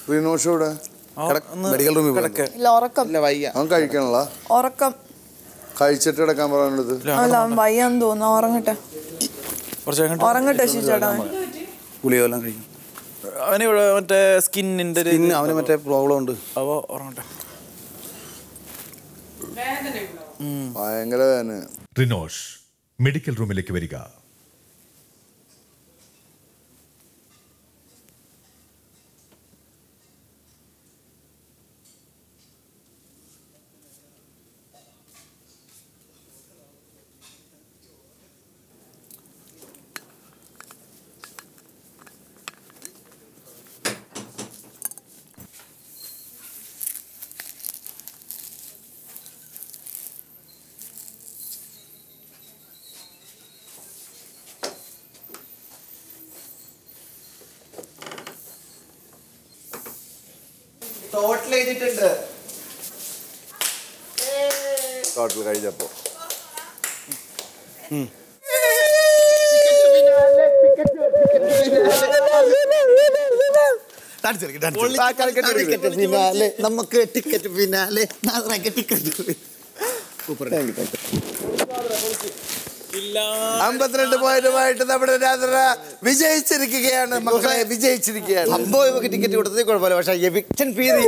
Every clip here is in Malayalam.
റിനോഷ് ഇവിടെ മെഡിക്കൽ റൂമിൽ കിടക്ക് ഇല്ല ഉറക്കം ഇല്ല വയ്യ അവൻ കഴിക്കണല്ല ഉറക്കം കഴിച്ചിട്ട് കിടക്കാൻ പറയാനുള്ളത് അല്ല അവൻ വയ്യാന്ന് തോന്നുന്നു ഉറങ്ങട്ടെ കുറച്ച് കഴിഞ്ഞിട്ട് ഉറങ്ങട്ടെ ശിച്ചേട്ടാ ഗുളികയെല്ലാം കഴിക്കും അവന് ഇവിടെ മറ്റേ സ്കിന്നിന്റെ ഒരു പിന്നെ അവന് മറ്റേ പ്രോബ്ലം ഉണ്ട് അവ ഉറങ്ങട്ടെ ഭയങ്കര വേദന റിനോഷ് മെഡിക്കൽ റൂമിലേക്ക് വരിക ടോട്ടൽ എഴുതിയിട്ടുണ്ട് ടോട്ടൽ കഴിഞ്ഞപ്പോ ടിക്കറ്റ് ഫിനാലെ നമുക്ക് ടിക്കറ്റ് ഫിനാലെ ടിക്കറ്റ് സൂപ്പർ അമ്പത്തിരണ്ട് പോയിന്റുമായിട്ട് നമ്മുടെ രാത്രി വിജയിച്ചിരിക്കുകയാണ് മക്കളെ വിജയിച്ചിരിക്കുകയാണ് അമ്പത് രൂപക്ക് ടിക്കറ്റ് കൊടുത്തതേ കുഴപ്പമില്ല പക്ഷെ eviction fees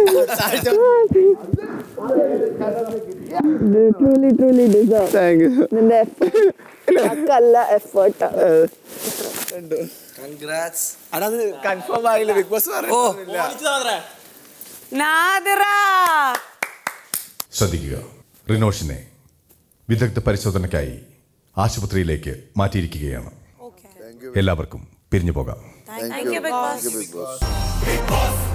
truly truly deserve നിന്റെ അല്ല എഫേർട്ട് അത് കൺഫേം ആയില്ല ബിഗ് ബോസ് നാദിറ ശ്രദ്ധിക്കുക റിനോഷിനെ വിദഗ്ധ പരിശോധനയ്ക്കായി ആശുപത്രിയിലേക്ക് മാറ്റിയിരിക്കുകയാണ് എല്ലാവർക്കും പിരിഞ്ഞു പോകാം thank you Big Boss Big boss